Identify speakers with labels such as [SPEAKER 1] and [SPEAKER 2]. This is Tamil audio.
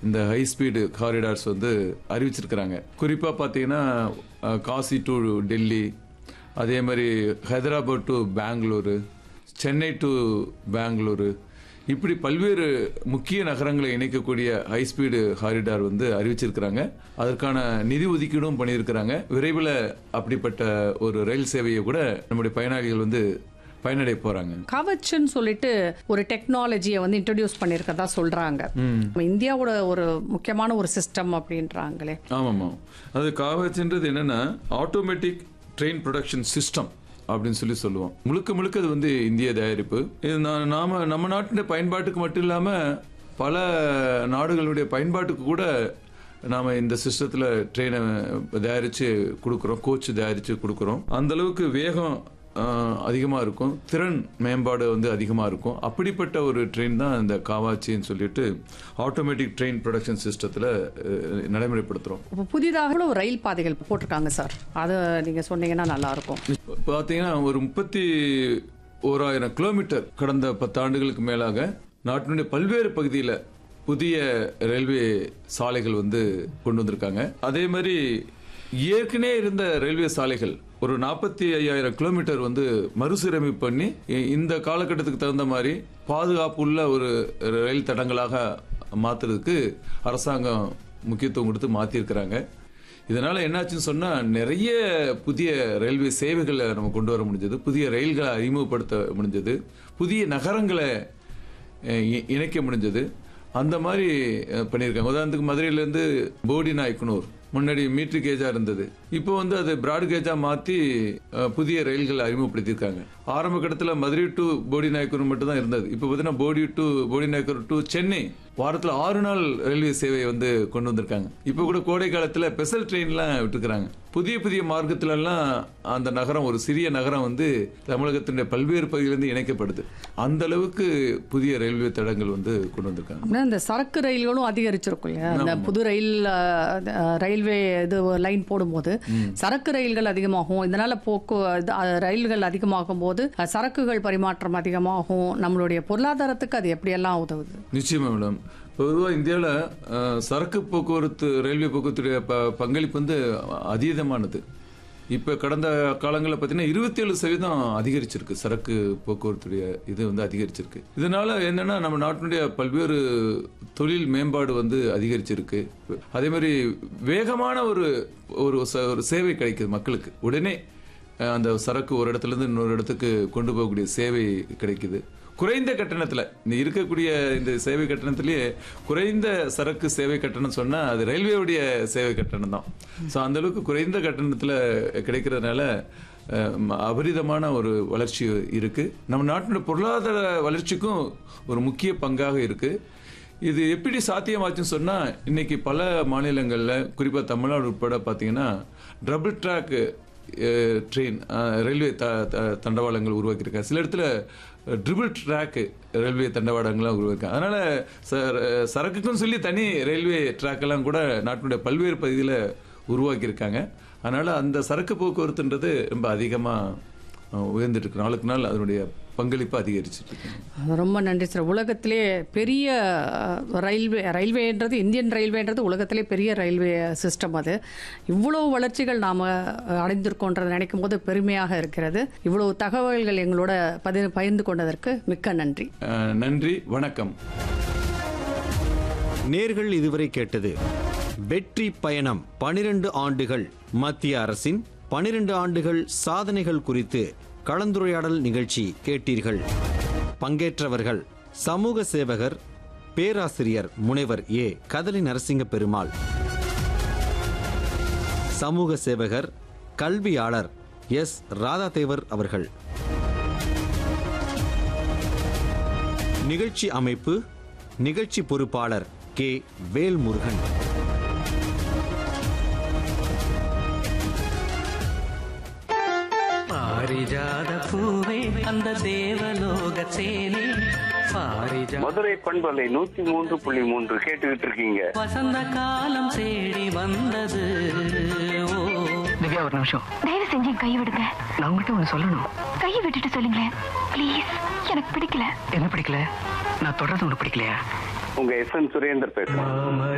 [SPEAKER 1] இந்த ஹை ஸ்பீடு காரிடார்ஸ் வந்து அறிவிச்சிருக்கிறாங்க குறிப்பாக பார்த்தீங்கன்னா அஹ், காசி டு டெல்லி அதே மாதிரி ஹைதராபாத் டு பெங்களூரு சென்னை டு பெங்களூரு இப்படி பல்வேறு முக்கிய நகரங்களை இணைக்கக்கூடிய ஹை ஸ்பீடு காரிடார் வந்து அறிவிச்சிருக்கிறாங்க அதற்கான நிதி ஒதுக்கீடும் பண்ணியிருக்கிறாங்க விரைவில் அப்படிப்பட்ட ஒரு ரயில் சேவையை கூட நம்முடைய பயனாளிகள் வந்து பயனடைய போறாங்க
[SPEAKER 2] கவச்னு சொல்லிட்டு ஒரு டெக்னாலஜியை வந்து இன்ட்ரடியூஸ் பண்ணியிருக்கதா சொல்றாங்க நம்ம இந்தியாவோட ஒரு முக்கியமான ஒரு சிஸ்டம் அப்படின்றாங்களே
[SPEAKER 1] ஆமாம்மா அது காவச்சுன்றது என்னன்னா ஆட்டோமேட்டிக் ட்ரெயின் ப்ரொடக்ஷன் சிஸ்டம் அப்படின்னு சொல்லி சொல்லுவோம் முழுக்க முழுக்க அது வந்து இந்திய தயாரிப்பு இது நா- நாம நம்ம நாட்டின் பயன்பாட்டுக்கு மட்டும் இல்லாம பல நாடுகளுடைய பயன்பாட்டுக்கு கூட நாம இந்த சிஸ்டத்துல ட்ரெயினை தயாரிச்சு கொடுக்குறோம் கோச் தயாரிச்சு கொடுக்குறோம் அந்த அளவுக்கு வேகம் அதிகமாக இருக்கும் திறன் மேம்பாடு வந்து அதிகமாக இருக்கும் அப்படிப்பட்ட ஒரு ட்ரெயின் தான் இந்த காவாச்சின்னு சொல்லிட்டு ஆட்டோமேட்டிக் ட்ரெயின் ப்ரொடக்ஷன் சிஸ்டத்தில் நடைமுறைப்படுத்துகிறோம்
[SPEAKER 2] இப்போ புதிதாக கூட ஒரு ரயில் பாதைகள் போட்டிருக்காங்க சார் அதை நீங்க சொன்னீங்கன்னா நல்லா இருக்கும்
[SPEAKER 1] பார்த்தீங்கன்னா ஒரு முப்பத்தி ஓராயிரம் கிலோமீட்டர் கடந்த பத்து ஆண்டுகளுக்கு மேலாக நாட்டினுடைய பல்வேறு பகுதியில் புதிய ரயில்வே சாலைகள் வந்து கொண்டு வந்திருக்காங்க அதே மாதிரி ஏற்கனவே இருந்த ரயில்வே சாலைகள் ஒரு நாற்பத்தி ஐயாயிரம் கிலோமீட்டர் வந்து மறுசீரமைப்பு பண்ணி இ- இந்த காலகட்டத்துக்கு தகுந்த மாதிரி பாதுகாப்பு உள்ள ஒரு ரயில் தடங்களாக மாத்துறதுக்கு அரசாங்கம் முக்கியத்துவம் கொடுத்து மாற்றிருக்கிறாங்க இதனால என்னாச்சுன்னு சொன்னா நிறைய புதிய ரயில்வே சேவைகளை நம்ம கொண்டு வர முடிஞ்சது புதிய ரயில்களை அறிமுகப்படுத்த முடிஞ்சது புதிய நகரங்களை அஹ், இ- இணைக்க முடிஞ்சது அந்த மாதிரி அஹ், பண்ணியிருக்காங்க உதாரணத்துக்கு மதுரையிலேருந்து போடி நாயக்கனூர் முன்னாடி மீட்டர் கேஜா இருந்தது இப்போ வந்து அது பிராட் கேஜா மாத்தி அஹ், புதிய ரயில்களை அறிமுகப்படுத்தியிருக்காங்க ஆரம்ப கட்டத்தில் மதுரை டு போடி நாயக்கனூர் மட்டும் தான் இருந்தது இப்போ பார்த்தீங்கன்னா Bodi to Bodinayakanur to Chennai வாரத்தில் ஆறு நாள் ரயில்வே சேவை வந்து கொண்டு வந்திருக்காங்க இப்போ கூட கோடை காலத்தில் ஸ்பெஷல் ட்ரெயின்லாம் விட்டுருக்காங்க புதிய புதிய மார்க்கத்துல எல்லாம் அந்த நகரம் ஒரு சிறிய நகரம் வந்து தமிழகத்தினுடைய பல்வேறு பகுதியிலிருந்து இணைக்கப்படுது அந்த அளவுக்கு புதிய ரயில்வே தடங்கள் வந்து கொண்டு வந்திருக்காங்க
[SPEAKER 2] அப்படின்னா இந்த சரக்கு ரயில்களும் அதிகரிச்சிருக்கும் இல்லையா அந்த புது ரயில் அஹ், அஹ், ரயில்வே இது லைன் போடும்போது சரக்கு ரயில்கள் அதிகமாகும் இதனால போக்கு இது, அஹ், ரயில்கள் அதிகமாகும் போது அஹ், சரக்குகள் பரிமாற்றம் அதிகமாகும் நம்மளுடைய பொருளாதாரத்துக்கு அது எப்படியெல்லாம் உதவுது
[SPEAKER 1] நிச்சயமா மேடம் பொதுவாக இந்தியாவில் சரக்கு போக்குவரத்து ரயில்வே போக்குவரத்துடைய ப பங்களிப்பு வந்து அதீதமானது இப்போ கடந்த காலங்களில் பார்த்தீங்கன்னா இருபத்தேழு சதவீதம் அதிகரிச்சிருக்கு சரக்கு போக்குவரத்துடைய இது வந்து அதிகரிச்சிருக்கு இதனால என்னன்னா நம்ம நாட்டினுடைய பல்வேறு தொழில் மேம்பாடு வந்து அதிகரிச்சிருக்கு அதே மாதிரி வேகமான ஒரு ஒரு ச- ஒரு சேவை கிடைக்குது மக்களுக்கு உடனே அஹ், அந்த சரக்கு ஒரு இடத்துல இருந்து இன்னொரு இடத்துக்கு கொண்டு போகக்கூடிய சேவை கிடைக்குது குறைந்த கட்டணத்துல இந்த இருக்கக்கூடிய இந்த சேவை கட்டணத்திலேயே குறைந்த சரக்கு சேவை கட்டணம் சொன்னா அது ரயில்வேவுடைய சேவை கட்டணம் தான் ஸோ அந்த அளவுக்கு குறைந்த கட்டணத்துல கிடைக்கிறதுனால அஹ், ம- அபரிதமான ஒரு வளர்ச்சி இருக்கு நம்ம நாட்டினுடைய பொருளாதார வளர்ச்சிக்கும் ஒரு முக்கிய பங்காக இருக்கு இது எப்படி சாத்தியமாச்சுன்னு சொன்னா இன்னைக்கு பல மாநிலங்கள்ல குறிப்பா தமிழ்நாடு உட்பட பாத்தீங்கன்னா டபுள் ட்ராக் ட்ரெயின் ரயில்வே த த- தண்டவாளங்கள் உருவாக்கியிருக்காங்க சில இடத்துல ட்ரிபிள் ட்ராக் ரயில்வே தண்டவாளங்கள்லாம் உருவாக்கிருக்காங்க அதனால ச- சரக்குக்குன்னு சொல்லி தனி ரயில்வே ட்ராக் எல்லாம் கூட நாட்டினுடைய பல்வேறு பகுதியில் உருவாக்கியிருக்காங்க அதனால அந்த சரக்கு போக்குவரத்துன்றது ரொம்ப அதிகமாக உயர்ந்துட்டு இருக்கு நாளுக்கு நாள் அதனுடைய பங்களிப்பு அதிகரிச்சுட்டு இருக்கு
[SPEAKER 2] ரொம்ப நன்றி சார் உலகத்திலே பெரிய அஹ், ரயில்வே ரயில்வேன்றது இந்தியன் ரயில்வேன்றது உலகத்திலே பெரிய ரயில்வே சிஸ்டம் அது இவ்வளவு வளர்ச்சிகள் நாம் அடைந்திருக்கோன்றதை நினைக்கும் போது பெருமையாக இருக்கிறது இவ்வளவு தகவல்கள் எங்களோட பதி பகிர்ந்து கொண்டதற்கு மிக்க நன்றி
[SPEAKER 1] அஹ், நன்றி வணக்கம்
[SPEAKER 3] நேர்கள் இதுவரை கேட்டது வெற்றி பயணம் பனிரெண்டு ஆண்டுகள் மத்திய அரசின் பனிரெண்டு ஆண்டுகள் சாதனைகள் குறித்து கலந்துரையாடல் நிகழ்ச்சி கேட்டீர்கள் பங்கேற்றவர்கள் சமூக சேவகர் பேராசிரியர் முனைவர் ஏ கதலி நரசிங்க பெருமாள் சமூக சேவகர் கல்வியாளர் எஸ் ராதாதேவர் அவர்கள் நிகழ்ச்சி அமைப்பு நிகழ்ச்சி பொறுப்பாளர் கே வேல்முருகன்
[SPEAKER 4] பாரிஜாத பூவே அந்த தேவலோக தேனே பாரிஜா
[SPEAKER 5] மதுரை பண்பலை நூத்தி மூன்று புள்ளி மூன்று கேட்டுக்கிட்டு இருக்கீங்க
[SPEAKER 4] வசந்த காலம் தேடி வந்தது ஓ
[SPEAKER 6] திவ்யா ஒரு நிமிஷம்
[SPEAKER 7] தயவு செஞ்சு என் கையை விடுங்க
[SPEAKER 6] நான் உங்ககிட்ட ஒன்று சொல்லணும்
[SPEAKER 7] கையை விட்டுட்டு சொல்லுங்களேன் ப்ளீஸ் எனக்கு பிடிக்கல
[SPEAKER 6] என்ன பிடிக்கல நான் தொடர்றது உனக்கு பிடிக்கலையா
[SPEAKER 5] உங்க எஸ் என் சுரேந்தர் பேசுறேன்